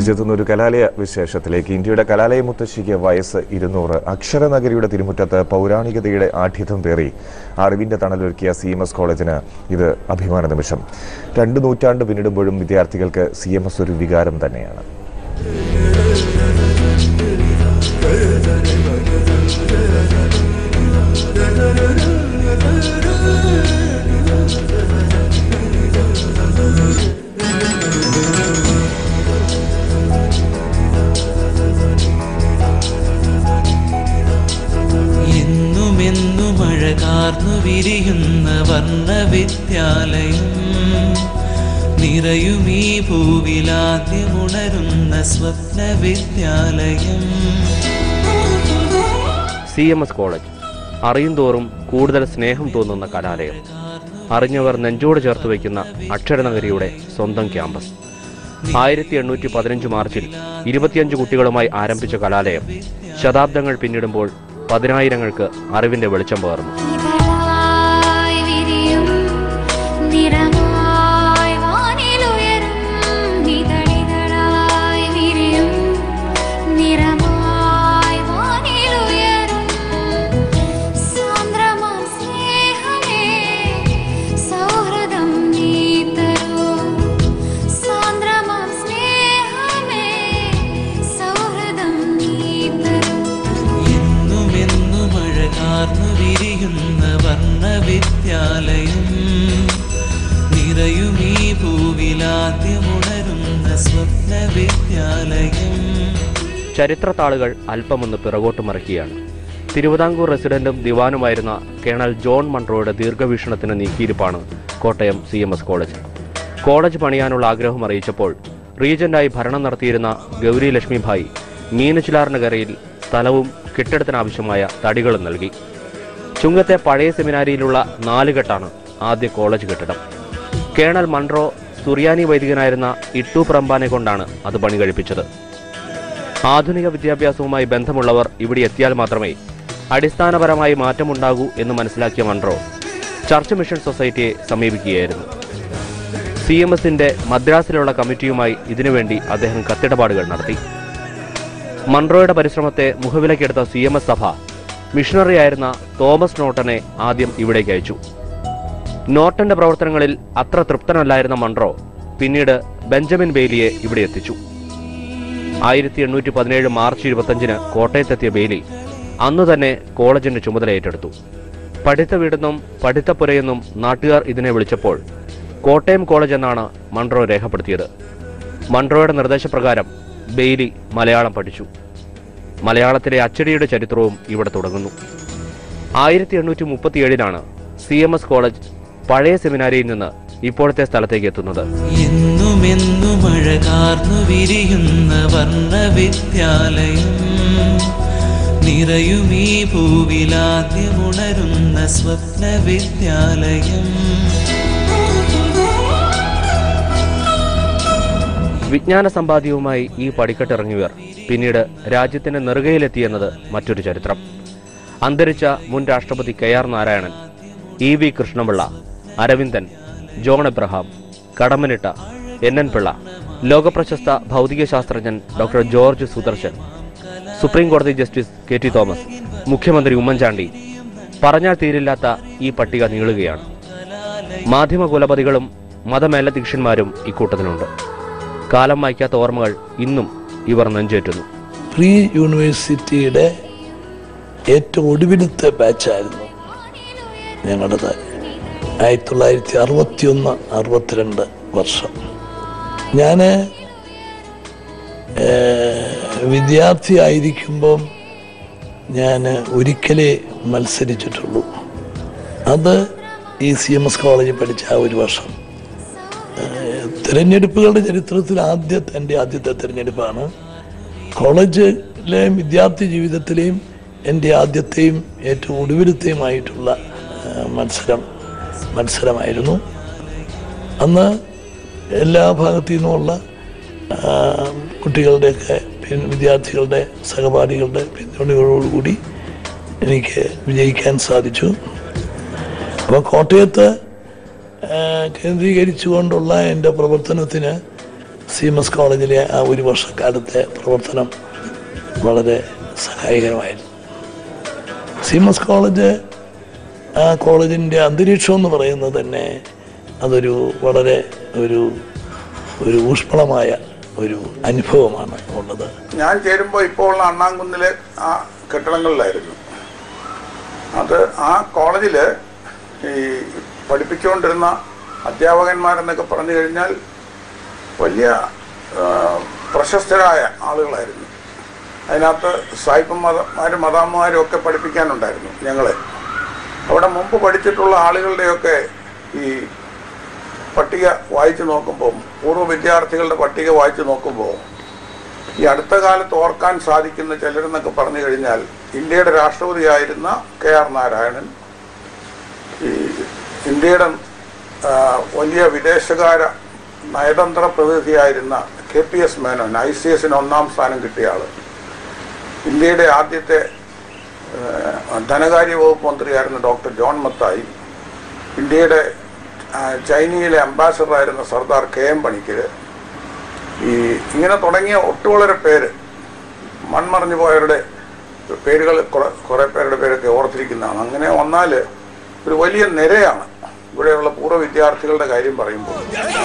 തിരിച്ചെത്തുന്ന ഒരു കലാലയ വിശേഷത്തിലേക്ക് ഇന്ത്യയുടെ കലാലയ മുത്തശ്ശിക്ക് വയസ്സ് ഇരുന്നൂറ് അക്ഷരനഗരിയുടെ തിരുമുറ്റത്ത് പൗരാണികതയുടെ ആഠ്യത്വം പേറി അറിവിന്റെ തണലൊരുക്കിയ സി എം എസ് കോളേജിന് ഇത് അഭിമാന നിമിഷം രണ്ട് നൂറ്റാണ്ട് പിന്നിടുമ്പോഴും വിദ്യാർത്ഥികൾക്ക് സി എം എസ് ഒരു വികാരം തന്നെയാണ് എന്നുമെന്നും അഴകാർന്നു വിരിയുന്ന വർണ്ണവിദ്യാലയം നിറയും ഈ ഭൂവിലാദ്യമുണരുന്ന സ്വപ്നവിദ്യാലയം സി എം എസ് കോളേജ് അറിയുന്തോറും കൂടുതൽ സ്നേഹം തോന്നുന്ന കലാലയം അറിഞ്ഞവർ നെഞ്ചോട് ചേർത്ത് വയ്ക്കുന്ന അക്ഷരനഗരിയുടെ സ്വന്തം ക്യാമ്പസ് ആയിരത്തി എണ്ണൂറ്റി പതിനഞ്ച് മാർച്ചിൽ ഇരുപത്തിയഞ്ച് കുട്ടികളുമായി ആരംഭിച്ച കലാലയം ശതാബ്ദങ്ങൾ പിന്നിടുമ്പോൾ പതിനായിരങ്ങൾക്ക് അറിവിന്റെ വെളിച്ചം പകർന്നു ഇതളായി വിരിയും നിറമായി വാനിലുയരും ഇതളിതളായി വിരിയും നിറമായി വാനിലുയരും സാന്ദ്രമാം സ്നേഹമേ സൗഹൃദം നീ തരൂ സാന്ദ്രമാം സ്നേഹമേ സൗഹൃദം നീ തരൂ എന്നുമെന്നും അഴകാർന്നു വിരിയുന്ന വർണ്ണവിദ്യാലയം നിറയും ഈ ഭൂവിലാദ്യമുണരുന്ന സ്വപ്നവിദ്യാലയം ചരിത്രത്താളുകൾ അല്പമൊന്ന് പിറകോട്ട് മറിക്കുകയാണ് തിരുവിതാംകൂർ റെസിഡന്റും ദിവാനുമായിരുന്ന കേണൽ ജോൺ മൺട്രോയുടെ ദീർഘവീക്ഷണത്തിന് നീക്കിയിരിപ്പാണ് Kottayam C M S college college പണിയാനുള്ള ആഗ്രഹം അറിയിച്ചപ്പോൾ റീജന്റായി ഭരണം നടത്തിയിരുന്ന ഗൗരി ലക്ഷ്മിഭായ് മീനച്ചിലാറിന് കരയിൽ സ്ഥലവും കെട്ടിടത്തിനാവശ്യമായ തടികളും നൽകി ചുങ്കത്തെ പഴയ സെമിനാരിയിലുള്ള നാലുകെട്ടാണ് ആദ്യ കോളേജ് കെട്ടിടം കേണൽ മൺട്രോ സുറിയാനി വൈദികനായിരുന്ന ഇട്ടു പ്രമ്പാനെ കൊണ്ടാണ് അത് പണി കഴിപ്പിച്ചത് ആധുനിക വിദ്യാഭ്യാസവുമായി ബന്ധമുള്ളവർ ഇവിടെ എത്തിയാൽ മാത്രമേ അടിസ്ഥാനപരമായി മാറ്റമുണ്ടാകൂ എന്ന് മനസ്സിലാക്കിയ മൺട്രോ ചർച്ച് മിഷൻ സൊസൈറ്റിയെ സമീപിക്കുകയായിരുന്നു സി എം എസിന്റെ മദ്രാസിലുള്ള കമ്മിറ്റിയുമായി ഇതിനുവേണ്ടി അദ്ദേഹം കത്തിടപാടുകൾ നടത്തി മൺട്രോയുടെ പരിശ്രമത്തെ മുഖവിലക്കെടുത്ത സി എം എസ് സഭ മിഷണറി ആയിരുന്ന തോമസ് നോട്ടനെ ആദ്യം ഇവിടേക്ക് അയച്ചു നോട്ടന്റെ പ്രവർത്തനങ്ങളിൽ അത്ര തൃപ്തനല്ലായിരുന്ന മൺട്രോ പിന്നീട് ബെഞ്ചമിൻ ബെയിലിയെ ഇവിടെ എത്തിച്ചു ആയിരത്തി എണ്ണൂറ്റി പതിനേഴ് മാർച്ച് ഇരുപത്തഞ്ചിന് കോട്ടയത്തെത്തിയ ബെയിലി അന്നു തന്നെ കോളേജിന്റെ ചുമതല ഏറ്റെടുത്തു പഠിത്ത വീടെന്നും പഠിത്തപ്പുരയെന്നും നാട്ടുകാർ ഇതിനെ വിളിച്ചപ്പോൾ കോട്ടയം കോളേജ് എന്നാണ് മൺട്രോ രേഖപ്പെടുത്തിയത് മൺട്രോയുടെ നിർദ്ദേശപ്രകാരം ബെയിലി മലയാളം പഠിച്ചു മലയാളത്തിലെ അച്ചടിയുടെ ചരിത്രവും ഇവിടെ തുടങ്ങുന്നു ആയിരത്തി എണ്ണൂറ്റി മുപ്പത്തിയേഴിലാണ് സി എം എസ് കോളേജ് പഴയ സെമിനാരിയിൽ നിന്ന് ഇപ്പോഴത്തെ സ്ഥലത്തേക്ക് എത്തുന്നത് എന്നുമെന്നും അഴകാർന്നു വിരിയുന്ന വർണ്ണവിദ്യാലയം നിറയും ഈ ഭൂവിലാദ്യമുണരുന്ന സ്വപ്നവിദ്യാലയം വിജ്ഞാന സമ്പാദ്യവുമായി ഈ പടിക്കെട്ടിറങ്ങിയവർ പിന്നീട് രാജ്യത്തിന്റെ നെറുകയിലെത്തിയെന്നത് മറ്റൊരു ചരിത്രം അന്തരിച്ച മുൻ രാഷ്ട്രപതി K R Narayanan E V Krishnapillai Aravindan John Abraham Kadammanitta N N Pillai ലോകപ്രശസ്ത ഭൗതിക ശാസ്ത്രജ്ഞൻ ഡോക്ടർ ജോർജ് സുദർശൻ സുപ്രീം കോടതി ജസ്റ്റിസ് കെ ടി തോമസ് മുഖ്യമന്ത്രി ഉമ്മൻചാണ്ടി പറഞ്ഞാൽ തീരില്ലാത്ത ഈ പട്ടിക നീളുകയാണ് മാധ്യമ കുലപതികളും മതമേലധ്യക്ഷന്മാരും ഇക്കൂട്ടത്തിലുണ്ട് കാലം വായിക്കാത്ത ഓർമ്മകൾ ഇന്നും ഇവർ നെഞ്ചേറ്റുന്നു പ്രീ യൂണിവേഴ്സിറ്റിയുടെ ഏറ്റവും ഒടുവിലത്തെ ബാച്ചായിരുന്നു ഞങ്ങളുടേത് ആയിരത്തി തൊള്ളായിരത്തി അറുപത്തി ഒന്ന് അറുപത്തിരണ്ട് വർഷം ഞാൻ വിദ്യാർത്ഥി ആയിരിക്കുമ്പം ഞാൻ ഒരിക്കലേ മത്സരിച്ചിട്ടുള്ളൂ അത് ഈ സി എം എസ് കോളേജിൽ പഠിച്ച ആ ഒരു വർഷം ഏഹ് തിരഞ്ഞെടുപ്പുകളുടെ ചരിത്രത്തിൽ ആദ്യത്തെ എൻ്റെ ആദ്യത്തെ തിരഞ്ഞെടുപ്പാണ് കോളേജിലെ വിദ്യാർത്ഥി ജീവിതത്തിലെയും എൻ്റെ ആദ്യത്തെയും ഏറ്റവും ഒടുവിലത്തെയുമായിട്ടുള്ള ഏഹ് മത്സരം മത്സരമായിരുന്നു അന്ന് എല്ലാ ഭാഗത്തു നിന്നുമുള്ള ആ, കുട്ടികളുടെയൊക്കെ പിൻ- വിദ്യാർത്ഥികളുടെ സഹപാഠികളുടെ പിന്തുണയോടുകൂടി എനിക്ക് വിജയിക്കാൻ സാധിച്ചു അപ്പോൾ കോട്ടയത്ത് ആ, കേന്ദ്രീകരിച്ചുകൊണ്ടുള്ള എൻ്റെ പ്രവർത്തനത്തിന് സി എം എസ് കോളേജിലെ ആ ഒരു വർഷക്കാലത്തെ പ്രവർത്തനം വളരെ സഹായകരമായിരുന്നു സി എം എസ് കോളേജ് ആ കോളേജിൻ്റെ അന്തരീക്ഷം എന്ന് പറയുന്നത് തന്നെ അതൊരു വളരെ ഒരു ഒരു ഊഷ്മളമായ ഒരു അനുഭവമാണ് ഉള്ളത് ഞാൻ ചേരുമ്പോൾ ഇപ്പോൾ ഉള്ള അണ്ണാങ്കുന്നിലെ ആ കെട്ടിടങ്ങളിലായിരുന്നു അത് ആ കോളേജിൽ ഈ പഠിപ്പിച്ചുകൊണ്ടിരുന്ന അധ്യാപകന്മാരെന്നൊക്കെ പറഞ്ഞു കഴിഞ്ഞാൽ വലിയ ആ, പ്രശസ്തരായ ആളുകളായിരുന്നു അതിനകത്ത് സായിപ്പന്മാരും മതാമ്മമാരും ഒക്കെ പഠിപ്പിക്കാനുണ്ടായിരുന്നു ഞങ്ങളെ അവിടെ മുമ്പ് പഠിച്ചിട്ടുള്ള ആളുകളുടെയൊക്കെ ഈ പട്ടിക വായിച്ചു നോക്കുമ്പോൾ പൂർവ്വ വിദ്യാർത്ഥികളുടെ പട്ടിക വായിച്ചു നോക്കുമ്പോൾ ഈ അടുത്ത കാലത്ത് ഓർക്കാൻ സാധിക്കുന്ന ചിലരെന്നൊക്കെ പറഞ്ഞു കഴിഞ്ഞാൽ ഇന്ത്യയുടെ രാഷ്ട്രപതിയായിരുന്ന കെ ആർ നാരായണൻ ഈ ഇന്ത്യയുടെ ആ, വലിയ വിദേശകാര നയതന്ത്ര പ്രതിനിധിയായിരുന്ന K P S Menon I C എസിന് ഒന്നാം സ്ഥാനം കിട്ടിയ ആള് ഇന്ത്യയുടെ ആദ്യത്തെ ആ, ധനകാര്യ വകുപ്പ് മന്ത്രിയായിരുന്ന ഡോക്ടർ ജോൺ മത്തായി ഇന്ത്യയുടെ ആ, ചൈനയിലെ അംബാസഡറായിരുന്ന സർദാർ കെ എം പണിക്കര് ഈ ഇങ്ങനെ തുടങ്ങിയ ഒട്ടുവളരെ പേര് മൺമറഞ്ഞു പോയവരുടെ പേരുകൾ കുറെ കുറെ പേരുടെ പേരൊക്കെ ഓർത്തിരിക്കുന്നതാണ് അങ്ങനെ വന്നാൽ ഒരു വലിയ നിരയാണ് ഇവിടെയുള്ള പൂർവ്വ വിദ്യാർത്ഥികളുടെ കാര്യം പറയുമ്പോൾ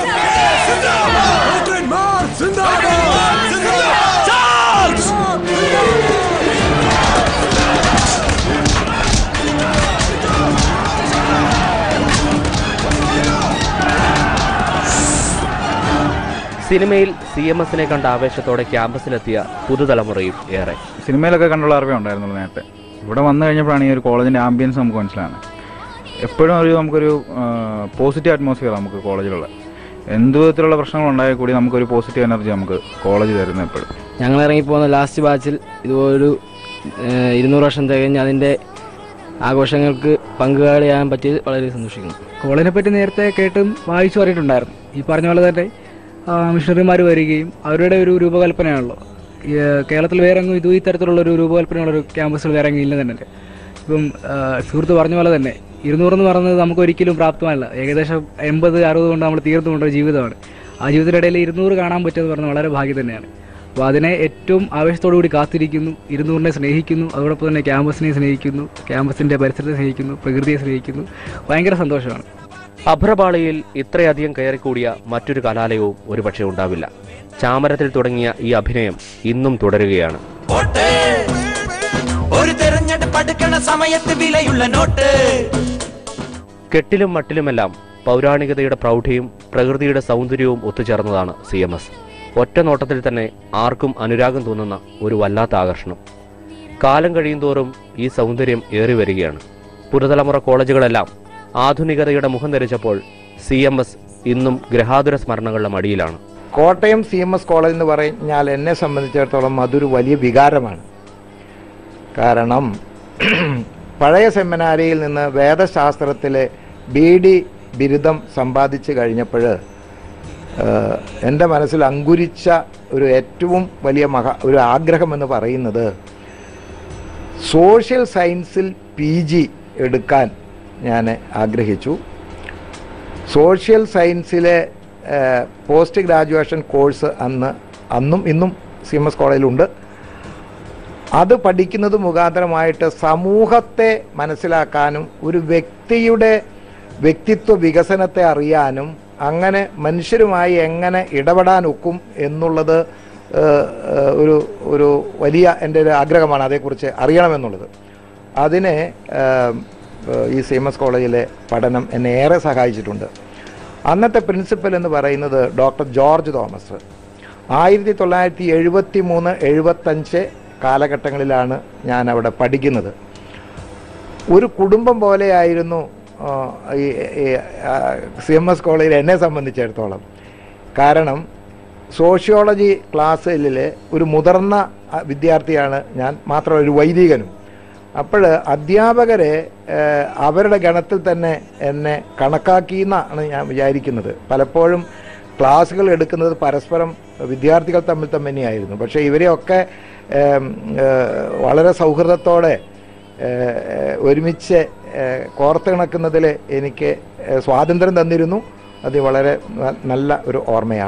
സിനിമയിൽ സി എം എസിനെ കണ്ട ആവേശത്തോടെ ക്യാമ്പസിലെത്തിയ പുതുതലമുറയും ഏറെ സിനിമയിലൊക്കെ കണ്ടുള്ള അറിവേ ഉണ്ടായിരുന്നുള്ളൂ നേരത്തെ ഇവിടെ വന്നു കഴിഞ്ഞപ്പോഴാണ് ഈ ഒരു കോളേജിൻ്റെ ആംബിയൻസ് നമുക്ക് മനസ്സിലാണ് എപ്പോഴും ഒരു നമുക്കൊരു പോസിറ്റീവ് അറ്റ്മോസ്ഫിയർ നമുക്ക് കോളേജിലുള്ള എന്ത് വിധത്തിലുള്ള പ്രശ്നങ്ങൾ ഉണ്ടായാൽ കൂടി നമുക്കൊരു പോസിറ്റീവ് എനർജി നമുക്ക് കോളേജ് തരുന്നത് എപ്പോഴും ഞങ്ങൾ ഇറങ്ങിപ്പോകുന്ന ലാസ്റ്റ് ബാച്ചിൽ ഇതുപോലൊരു ഏഹ്, ഇരുന്നൂറ് വർഷം തികഞ്ഞ് അതിൻ്റെ ആഘോഷങ്ങൾക്ക് പങ്കാളിയാകാൻ പറ്റിയത് വളരെ സന്തോഷിക്കുന്നു കോളേജിനെ പറ്റി നേരത്തെ കേട്ടും വായിച്ചു പറഞ്ഞിട്ടുണ്ടായിരുന്നു ഈ പറഞ്ഞ പോലെ തന്നെ മിഷണറിമാർ വരികയും അവരുടെ ഒരു രൂപകൽപ്പനയാണല്ലോ ഈ, ഏഹ്, കേരളത്തിൽ വേറെ എങ്ങും ഇത് ഈ തരത്തിലുള്ള ഒരു രൂപകൽപ്പനയുള്ള ഒരു ക്യാമ്പസുകൾ വേറെ എങ്ങും ഇല്ല തന്നെ ഇപ്പം ഏഹ്, സുഹൃത്ത് പറഞ്ഞ പോലെ തന്നെ ഇരുന്നൂറെന്ന് പറയുന്നത് നമുക്ക് ഒരിക്കലും പ്രാപ്തമല്ല ഏകദേശം എൺപത് അറുപത് കൊണ്ട് നമ്മൾ തീർന്നു കൊണ്ട ജീവിതമാണ് ആ ജീവിതത്തിനിടയിൽ ഇരുന്നൂറ് കാണാൻ പറ്റിയത് പറഞ്ഞാൽ വളരെ ഭാഗ്യം തന്നെയാണ് അപ്പോൾ അതിനെ ഏറ്റവും ആവേശത്തോടു കൂടി കാത്തിരിക്കുന്നു ഇരുന്നൂറിനെ സ്നേഹിക്കുന്നു അതോടൊപ്പം തന്നെ ക്യാമ്പസിനെ സ്നേഹിക്കുന്നു ക്യാമ്പസിൻ്റെ പരിസരത്തെ സ്നേഹിക്കുന്നു പ്രകൃതിയെ സ്നേഹിക്കുന്നു ഭയങ്കര സന്തോഷമാണ് അഭ്രപാളിയിൽ ഇത്രയധികം കയറിക്കൂടിയ മറ്റൊരു കലാലയവും ഒരുപക്ഷെ ഉണ്ടാവില്ല ചാമരത്തിൽ തുടങ്ങിയ ഈ അഭിനയം ഇന്നും തുടരുകയാണ് വോട്ട് ഒരു തെരഞ്ഞെടുപ്പ് അടുക്കണ സമയത്ത് വിലയുള്ള നോട്ട് കെട്ടിലും മട്ടിലുമെല്ലാം പൗരാണികതയുടെ പ്രൗഢിയും പ്രകൃതിയുടെ സൗന്ദര്യവും ഒത്തുചേർന്നതാണ് സി എം എസ് ഒറ്റ നോട്ടത്തിൽ തന്നെ ആർക്കും അനുരാഗം തോന്നുന്ന ഒരു വല്ലാത്ത ആകർഷണം കാലം കഴിയുന്തോറും ഈ സൗന്ദര്യം ഏറി വരികയാണ് പുതുതലമുറ കോളേജുകളെല്ലാം ആധുനികതയുടെ മുഖം ധരിച്ചപ്പോൾ സി എം എസ് ഇന്നും ഗ്രഹാതുര സ്മരണകളുടെ മടിയിലാണ് Kottayam C M S college എന്ന് പറഞ്ഞാൽ എന്നെ സംബന്ധിച്ചിടത്തോളം അതൊരു വലിയ വികാരമാണ് കാരണം പഴയ സെമിനാരിയിൽ നിന്ന് വേദശാസ്ത്രത്തിലെ ബി ഡി ബിരുദം സമ്പാദിച്ചു കഴിഞ്ഞപ്പോൾ എൻ്റെ മനസ്സിൽ അങ്കുരിച്ച ഒരു ഏറ്റവും വലിയ മഹ ഒരു ആഗ്രഹം എന്ന് പറയുന്നത് സോഷ്യൽ സയൻസിൽ പി ജി എടുക്കാൻ ഞാൻ ആഗ്രഹിച്ചു സോഷ്യൽ സയൻസിലെ ഏഹ്, പോസ്റ്റ് ഗ്രാജുവേഷൻ കോഴ്സ് അന്ന് അന്നും ഇന്നും സി എം എസ് കോളേജിലുണ്ട് അത് പഠിക്കുന്നത് മുഖാന്തരമായിട്ട് സമൂഹത്തെ മനസ്സിലാക്കാനും ഒരു വ്യക്തിയുടെ വ്യക്തിത്വ വികസനത്തെ അറിയാനും അങ്ങനെ മനുഷ്യരുമായി എങ്ങനെ ഇടപെടാനൊക്കും എന്നുള്ളത് ഏഹ്, ഏഹ്, ഒരു ഒരു വലിയ എൻ്റെ ഒരു ആഗ്രഹമാണ് അതേക്കുറിച്ച് അറിയണമെന്നുള്ളത് അതിന് ഏഹ്, ഏഹ്, ഈ സി എം എസ് കോളേജിലെ പഠനം എന്നെ ഏറെ സഹായിച്ചിട്ടുണ്ട് അന്നത്തെ പ്രിൻസിപ്പൽ എന്ന് പറയുന്നത് ഡോക്ടർ ജോർജ് തോമസ് ആയിരത്തി തൊള്ളായിരത്തി എഴുപത്തി മൂന്ന് എഴുപത്തഞ്ച് കാലഘട്ടങ്ങളിലാണ് ഞാൻ അവിടെ പഠിക്കുന്നത് ഒരു കുടുംബം പോലെയായിരുന്നു ആ, ഈ സി എം എസ് കോളേജിൽ എന്നെ സംബന്ധിച്ചിടത്തോളം കാരണം സോഷ്യോളജി ക്ലാസ്സിൽ ഒരു മുതിർന്ന ആ, വിദ്യാർത്ഥിയാണ് ഞാൻ മാത്രമല്ല ഒരു വൈദികനും അപ്പോൾ അധ്യാപകരെ ഏഹ്, അവരുടെ ഗണത്തിൽ തന്നെ എന്നെ കണക്കാക്കി എന്നാണ് ഞാൻ വിചാരിക്കുന്നത് പലപ്പോഴും ക്ലാസ്സുകൾ എടുക്കുന്നത് പരസ്പരം വിദ്യാർത്ഥികൾ തമ്മിൽ തന്നെയായിരുന്നു പക്ഷേ ഇവരെയൊക്കെ ഏം, ഏഹ്, വളരെ സൗഹൃദത്തോടെ ഏഹ്, ഒരുമിച്ച് ഏഹ്, കോർത്തിണക്കുന്നതിൽ എനിക്ക് ഏഹ്, സ്വാതന്ത്ര്യം തന്നിരുന്നു അത് വളരെ ന- നല്ല ഒരു ഓർമ്മയാണ്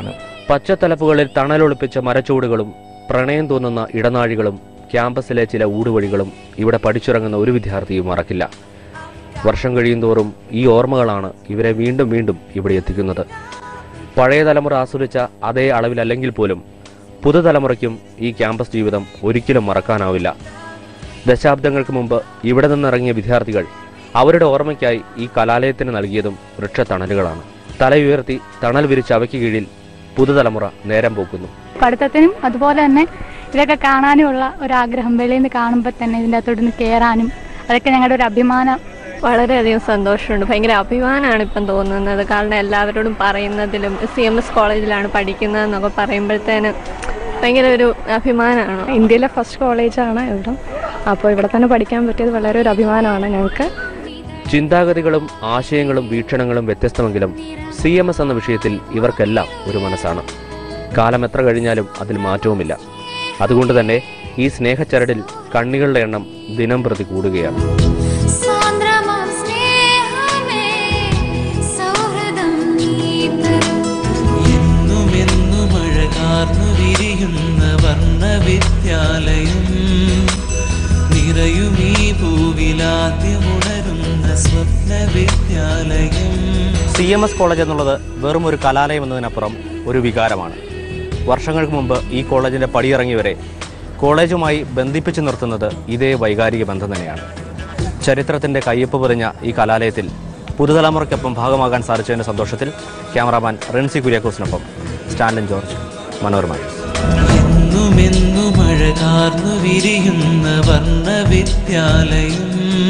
പച്ചത്തലപ്പുകളിൽ തണലൊളിപ്പിച്ച മരച്ചൂടുകളും പ്രണയം തോന്നുന്ന ഇടനാഴികളും ക്യാമ്പസിലെ ചില ഊടുവഴികളും ഇവിടെ പഠിച്ചിറങ്ങുന്ന ഒരു വിദ്യാർത്ഥിയും മറക്കില്ല വർഷം കഴിയുന്തോറും ഈ ഓർമ്മകളാണ് ഇവരെ വീണ്ടും വീണ്ടും ഇവിടെ എത്തിക്കുന്നത് പഴയ തലമുറ ആസ്വദിച്ച അതേ അളവിലല്ലെങ്കിൽ പോലും പുതുതലമുറയ്ക്കും ഈ ക്യാമ്പസ് ജീവിതം ഒരിക്കലും മറക്കാനാവില്ല ദശാബ്ദങ്ങൾക്ക് മുമ്പ് ഇവിടെ നിന്നിറങ്ങിയ വിദ്യാർത്ഥികൾ അവരുടെ ഓർമ്മയ്ക്കായി ഈ കലാലയത്തിന് നൽകിയതും വൃക്ഷത്തണലുകളാണ് തലയുയർത്തി തണൽ വിരിച്ച അവയ്ക്ക് കീഴിൽ പുതുതലമുറ നേരം പോക്കുന്നു പഠിത്തത്തിനും അതുപോലെ തന്നെ ഇതൊക്കെ കാണാനുമുള്ള ഒരാഗ്രഹം വെളിയിൽ നിന്ന് കാണുമ്പോൾ തന്നെ ഇതിൻ്റെ അകത്തോട്ട് കയറാനും അതൊക്കെ ഞങ്ങളുടെ ഒരു അഭിമാനം വളരെയധികം സന്തോഷമുണ്ട് ഭയങ്കര അഭിമാനമാണ് ഇപ്പം തോന്നുന്നത് കാരണം എല്ലാവരോടും പറയുന്നതിലും സി എം എസ് കോളേജിലാണ് പഠിക്കുന്നതെന്നൊക്കെ പറയുമ്പോഴത്തേന് ഭയങ്കര ഒരു അഭിമാനമാണ് ഇന്ത്യയിലെ ഫസ്റ്റ് കോളേജാണ് ഇവിടെ അപ്പോൾ ഇവിടെ തന്നെ പഠിക്കാൻ പറ്റിയത് വളരെ ഒരു അഭിമാനമാണ് ഞങ്ങൾക്ക് ചിന്താഗതികളും ആശയങ്ങളും വീക്ഷണങ്ങളും വ്യത്യസ്തമെങ്കിലും സി എം എസ് എന്ന വിഷയത്തിൽ ഇവർക്കെല്ലാം ഒരു മനസ്സാണ് കാലം എത്ര കഴിഞ്ഞാലും അതിൽ മാറ്റവുമില്ല അതുകൊണ്ട് തന്നെ ഈ സ്നേഹച്ചരടിൽ കണ്ണികളുടെ എണ്ണം ദിനം പ്രതി കൂടുകയാണ് സാന്ദ്രമാം സ്നേഹമേ സൗഹൃദം നീ തരൂ എന്നുമെന്നും അഴകാർന്നു വിരിയുന്ന വർണ്ണവിദ്യാലയം നിറയുമീ ഭൂവിലാദ്യമുണരുന്ന സ്വപ്നവിദ്യാലയം സി എം എസ് കോളേജ് എന്നുള്ളത് വെറും ഒരു കലാലയം എന്നതിനപ്പുറം ഒരു വികാരമാണ് വർഷങ്ങൾക്ക് മുമ്പ് ഈ കോളേജിൻ്റെ പടിയിറങ്ങിയവരെ കോളേജുമായി ബന്ധിപ്പിച്ചു നിർത്തുന്നത് ഇതേ വൈകാരിക ബന്ധം തന്നെയാണ് ചരിത്രത്തിൻ്റെ കയ്യൊപ്പ് പൊതിഞ്ഞ ഈ കലാലയത്തിൽ പുതുതലമുറയ്ക്കൊപ്പം ഭാഗമാകാൻ സാധിച്ചതിൻ്റെ സന്തോഷത്തിൽ ക്യാമറാമാൻ റെൻസി കുര്യാക്കോസിനൊപ്പം സ്റ്റാൻലൻ ജോർജ് മനോരമ എന്നുമെന്നും അഴകാർന്നു വിരിയുന്ന വർണ്ണവിദ്യാലയം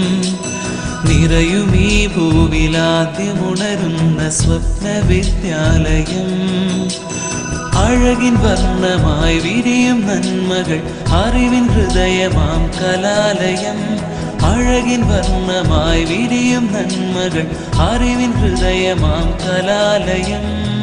നിറയുമീ ഭൂവിലാദ്യമുണരുന്ന സ്വപ്നവിദ്യാലയം അഴകിൻ വർണ്ണമായി വിരിയും നന്മകൾ അറിവിൻ ഹൃദയമാം കലാലയം അഴകിൻ വർണ്ണമായി വിരിയും നന്മകൾ അറിവിൻ ഹൃദയമാം കലാലയം